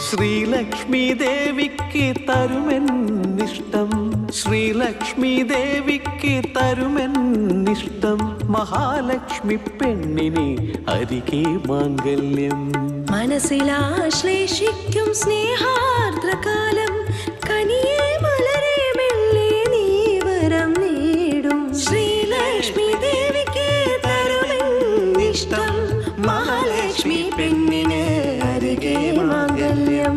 ശ്രീലക്ഷ്മി ദേവിക്ക് തരുമെന്നിഷ്ടം ശ്രീലക്ഷ്മി ദേവിക്ക് തരുമെന്നിഷ്ടം മഹാലക്ഷ്മി പെണ്ണിനെ അരികെ മാംഗല്യം മനസ്സിലാശ്ലേഷിക്കും സ്നേഹാർദ്രകാലം കനിയെ മലരെ മെല്ലെ നീ വരം നേടും ശ്രീലക്ഷ്മി ദേവിക്ക് തരുമെന്നിഷ്ടം മഹാലക്ഷ്മി പെണ്ണിന് അരികെ മാംഗല്യം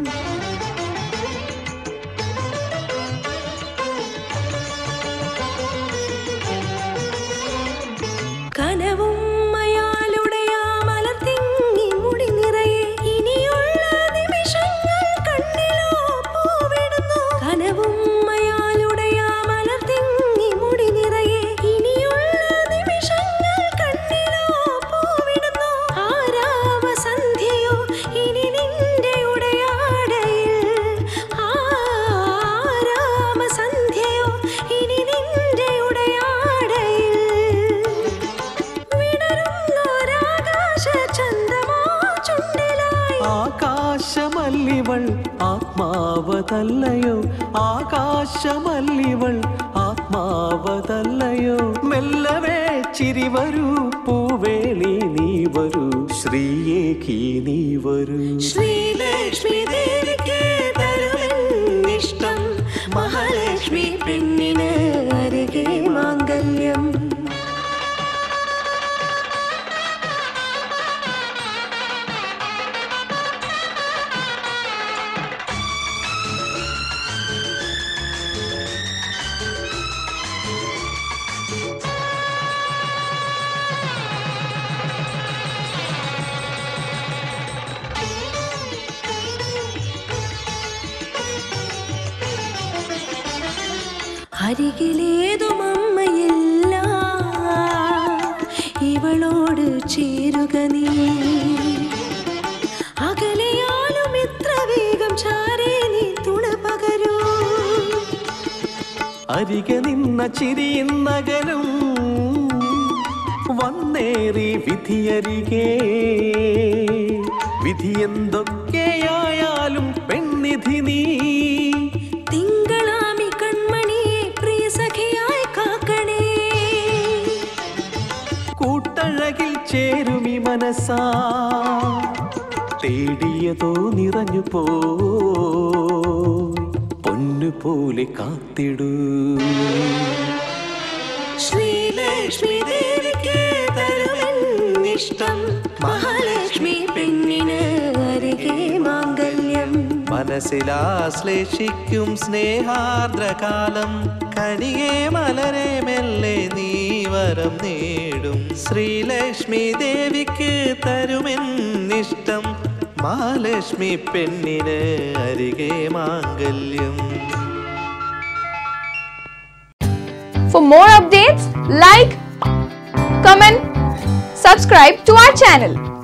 കനവും അയാളുടെയാ മലർത്തിങ്ങി മുടി നിറയെ ഇനിയുള്ള നിമിഷങ്ങൾ കണ്ണിലോ പൂവിടുന്നു കനവും അയാളുടെയാ മലർത്തിങ്ങി മുടി നിറയെ ഇനിയുള്ള നിമിഷങ്ങൾ കണ്ണിലോ പൂവിടുന്നു ആരാമസന്ധ്യയോ ഇനി നിന്റെ ഉടയാടയിൽ ആരാമസന്ധ്യയോ ഇനി നിന്റെ ഉടയാടയിൽ വിടരുന്നൊരാകാശചന്തമോ ചുണ്ടിലായി ആകാശമല്ലിവൾ ആത്മാവതല്ലയോ ആകാശമല്ലിവൾ ആത്മാവതല്ലയോ മെല്ലവേ ചിരി വരൂ പൂവേളി നീ വരൂ ശ്രീയേകി നീ വരൂ ശ്രീലക്ഷ്മി ദേവിക്ക് തരുമെന്നിഷ്ടം മഹാലക്ഷ്മി പെണ്ണിന് അരികെ മാംഗല്യം അരികിലേതും അമ്മയില്ല ഇവളോട് ചേരുക നീ അകലെയാലും എത്ര വേഗം ചാരേ നീ തുണ പകരൂ അരികെ നിന്ന ചിരിയിന്നകലും വന്നേറി വിധിയരികെ വിധി എന്തൊക്കെയായാലും പെണ്ണിധി നീ തിങ്കളാമി കൺമണിയെ പ്രിയ സഖിയായി കാക്കണേ കൂട്ടഴകിൽ ചേരുമി മനസ്സാ തേടിയതോ നിറഞ്ഞു പോ പൊന്നുപോലെ കാത്തിടൂ ശ്രീലക്ഷ്മി ദേവിക്ക് തരുമെന്നിഷ്ടം മഹാലക്ഷ്മി പെണ്ണിന് അരികെ മാംഗല്യം മനസ്സിലാശ്ലേഷിക്കും സ്നേഹാർദ്രകാലം കനിയെ മലരെ മെല്ലെ നീ വരം നേടും ശ്രീലക്ഷ്മി ദേവിക്ക് തരുമെന്നിഷ്ടം മഹാലക്ഷ്മി പെണ്ണിന് അരികെ മാംഗല്യം For more updates, like, comment, subscribe to our channel.